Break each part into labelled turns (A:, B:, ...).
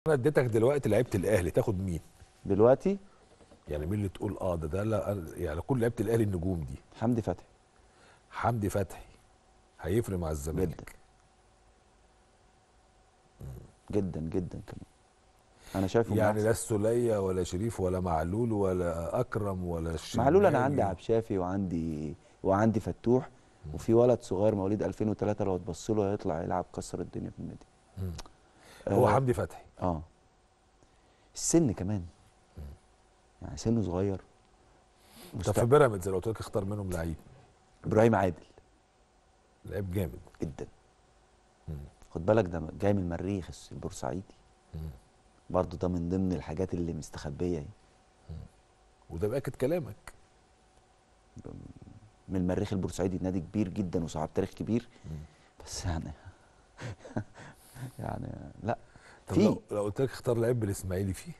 A: انا اديتك دلوقتي لعيبه الاهلي تاخد مين
B: دلوقتي
A: يعني مين اللي تقول اه ده ده لا يعني كل لعيبه الاهلي النجوم دي
B: حمدي فتحي
A: حمدي فتحي هيفرق مع الزمالك
B: جدا. جدا جدا كمان انا شايفه
A: يعني
B: يعني
A: لا السوليه ولا شريف ولا معلول ولا اكرم ولا
B: معلول انا
A: الشناوي.
B: عندي عبد شافي وعندي وعندي فتوح وفي ولد صغير مواليد 2003 لو تبص له هيطلع يلعب كسر الدنيا في النادي
A: مم. هو
B: آه،
A: حمدي فتحي
B: اه السن كمان يعني سنه صغير
A: طب
B: مست...
A: في بيراميدز لو قلت لك اختار منهم لعيب
B: ابراهيم عادل
A: لعيب جامد
B: جدا
A: مم.
B: خد بالك ده جاي من المريخ البورسعيدي
A: مم.
B: برضه ده من ضمن الحاجات اللي مستخبيه اهي
A: وده باكد كلامك
B: من المريخ البورسعيدي نادي كبير جدا وصاحب تاريخ كبير
A: مم.
B: بس يعني يعني لا
A: طب
B: في.
A: لو, لو قلت لك اختار لعيب بالاسماعيلي فيه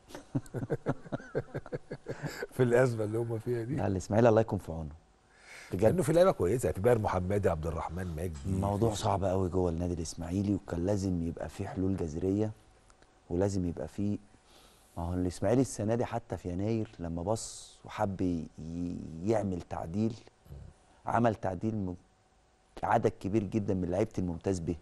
A: في الازمه اللي هم فيها دي
B: لا الاسماعيلي الله يكون في عونه بجد
A: لانه في لعيبه كويسه في باهر محمدي عبد الرحمن مجدي
B: الموضوع صعب قوي جوه النادي الاسماعيلي وكان لازم يبقى فيه حلول جذريه ولازم يبقى فيه ما هو الاسماعيلي السنه دي حتى في يناير لما بص وحب ي- يعمل تعديل عمل تعديل م- عدد كبير جدا من لعيبه الممتاز به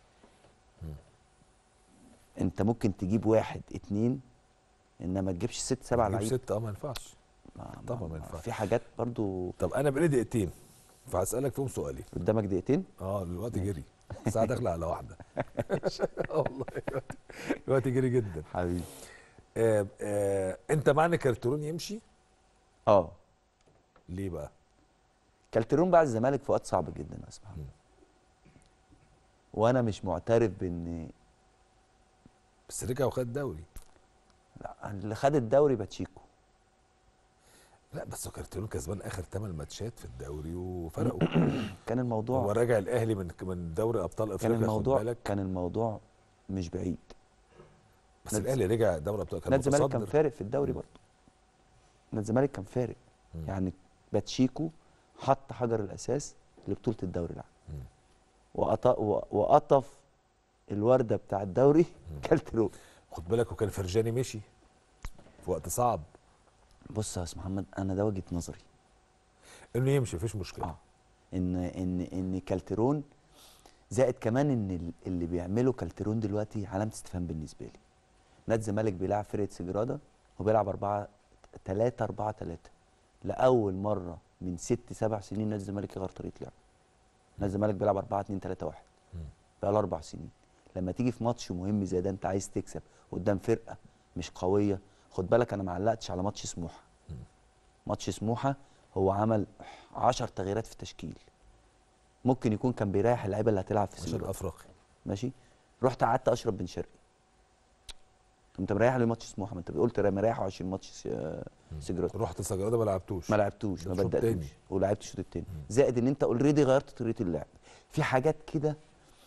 B: انت ممكن تجيب واحد اتنين انما ما تجيبش ست سبع
A: تجيب
B: لعيبه
A: ست اه ما ينفعش
B: ما-
A: طبعا
B: ما-
A: ما ينفعش.
B: في حاجات برضو
A: طب انا بقالي دقيقتين فهسالك فيهم سؤالين
B: قدامك دقيقتين
A: اه الوقت جري الساعه داخله على واحده اه والله الوقت- الوقت جري جدا
B: حبيبي
A: آه آه انت معنى كارترون يمشي
B: اه
A: ليه بقى
B: كالترون بعد الزمالك في وقت صعب جدا يا اسمع
A: مم.
B: وانا مش معترف بان
A: بس رجع وخد دوري
B: لا اللي خد الدوري باتشيكو
A: لا بس هو كارترون كسبان اخر 8 ماتشات في الدوري وفرقوا
B: كان
A: هو
B: الموضوع
A: راجع الاهلي من من دوري ابطال
B: كان
A: افريقيا خد
B: الموضوع
A: بالك
B: كان الموضوع مش بعيد
A: بس
B: نادي-
A: الاهلي رجع دوري ابطال كان
B: نادي الزمالك كان
A: متصدر
B: فارق في الدوري برضه نادي الزمالك كان فارق
A: مم.
B: يعني باتشيكو حط حجر الاساس لبطوله الدوري العام
A: مم.
B: وقط- و- وقطف الورده بتاع الدوري كالترون
A: خد بالك وكان فرجاني مشي في وقت صعب
B: بص يا استاذ محمد انا ده وجهه نظري
A: انه يمشي مفيش مشكله
B: اه ان ان ان كالترون زائد كمان ان ال- اللي بيعمله كالترون دلوقتي علامه استفهام بالنسبه لي نادي الزمالك بيلعب فرقه سجراده وبيلعب 4 3 4 3 لاول مره من ست سبع سنين نادي الزمالك يغير طريقه لعب نادي الزمالك بيلعب 4 2 3 1
A: مم.
B: بقاله اربع سنين لما تيجي في ماتش مهم زي ده انت عايز تكسب قدام فرقه مش قويه خد بالك انا ما علقتش على ماتش سموحه ماتش سموحه هو عمل 10 تغييرات في التشكيل ممكن يكون كان بيريح اللعيبه اللي هتلعب في
A: عشان
B: سجراده
A: افريقيا
B: ماشي رحت قعدت اشرف بن شرقي انت مريح لي ماتش سموحه ما انت قلت مريحه عشان ماتش س- آه، سجراده
A: رحت سجراده ما لعبتوش
B: ما لعبتوش ما
A: الشوط
B: بداتوش
A: التاني.
B: ولعبت الشوط التاني زائد ان انت اوريدي غيرت طريقه اللعب في حاجات كده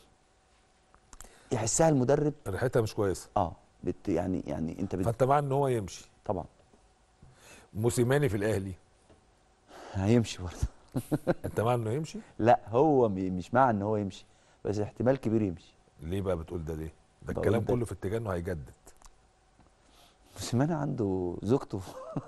B: يحسها المدرب
A: ريحتها مش كويسه
B: اه بت يعني يعني انت بت
A: فانت مع ان هو يمشي
B: طبعا
A: موسيماني في الاهلي
B: هيمشي برضه
A: انت مع انه يمشي
B: لا هو م- مش مع ان هو يمشي بس احتمال كبير يمشي
A: ليه بقى بتقول ده ليه ده
B: بقول
A: الكلام
B: ده-
A: كله في اتجاه انه هيجدد
B: موسيماني عنده زوجته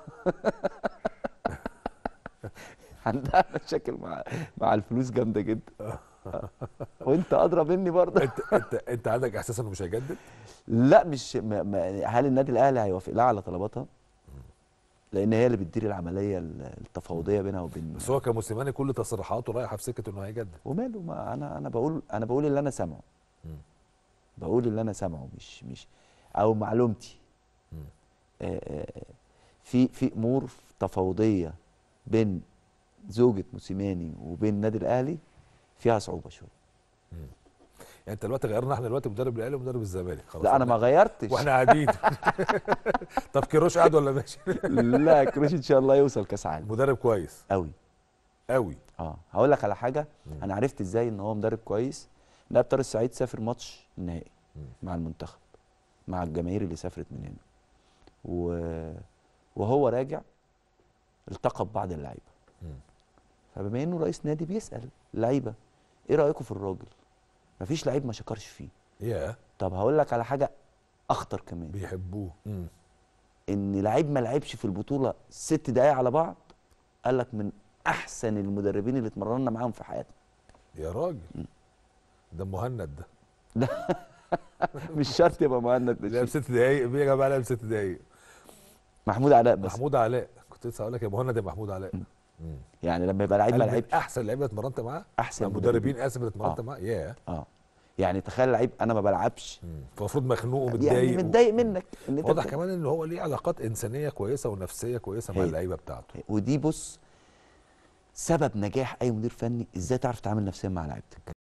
B: عندها مشاكل مع مع الفلوس جامده جدا وانت ادرى مني برضه
A: انت انت انت عندك احساس انه مش هيجدد
B: لا مش ما ما هل النادي الاهلي هيوافق لها على طلباتها؟ لان هي اللي بتدير العمليه ال- التفاوضيه بينها وبين
A: بس هو كموسيماني كل تصريحاته رايحه في سكه انه هيجدد
B: وماله ما انا انا بقول انا بقول اللي انا سامعه
A: مم.
B: بقول اللي انا سامعه مش مش او معلومتي
A: مم.
B: آه، آه، في في امور تفاوضيه بين زوجة موسيماني وبين النادي الاهلي فيها صعوبه شويه
A: يعني انت دلوقتي غيرنا احنا دلوقتي مدرب الاهلي ومدرب الزمالك خلاص
B: لا انا ما غيرتش
A: واحنا قاعدين طب كيروش قاعد ولا ماشي
B: لا كروش ان شاء الله يوصل كاس عالم
A: مدرب كويس
B: قوي
A: قوي
B: اه هقول لك على حاجه انا عرفت ازاي ان هو مدرب كويس نائب طارق السعيد سافر ماتش النهائي مع المنتخب مع الجماهير اللي سافرت من هنا و... وهو راجع التقى ببعض اللعيبه
A: مم.
B: فبما انه رئيس نادي بيسال اللعيبه ايه رايكم في الراجل مفيش لعيب ما شكرش فيه
A: يا
B: طب هقول لك على حاجه اخطر كمان
A: بيحبوه مم.
B: ان لعيب ما لعبش في البطوله ست دقايق على بعض قال لك من احسن المدربين اللي اتمرنا معاهم في حياتنا
A: يا راجل ده مهند ده
B: مش شرط يبقى مهند
A: لعب
B: بس
A: ست دقايق مين يا جماعه لعب ست دقايق
B: محمود علاء بس
A: محمود علاء كنت لسه هقول لك يا مهند يا محمود علاء مم.
B: يعني لما يبقى لعيب ما
A: قال من
B: لعبش
A: احسن لعيبه اتمرنت معاه
B: احسن
A: المدربين اسف اللي اتمرنت
B: آه.
A: معاه ياه
B: اه يعني تخيل لعيب انا ما بلعبش
A: مم. فالمفروض مخنوق
B: يعني
A: ومتضايق و-
B: متضايق منك ان انت
A: واضح
B: بت-
A: كمان ان هو ليه علاقات انسانيه كويسه ونفسيه كويسه مع
B: هي.
A: اللعيبه بتاعته
B: ودي بص سبب نجاح اي مدير فني ازاي تعرف تتعامل نفسيا مع لعيبتك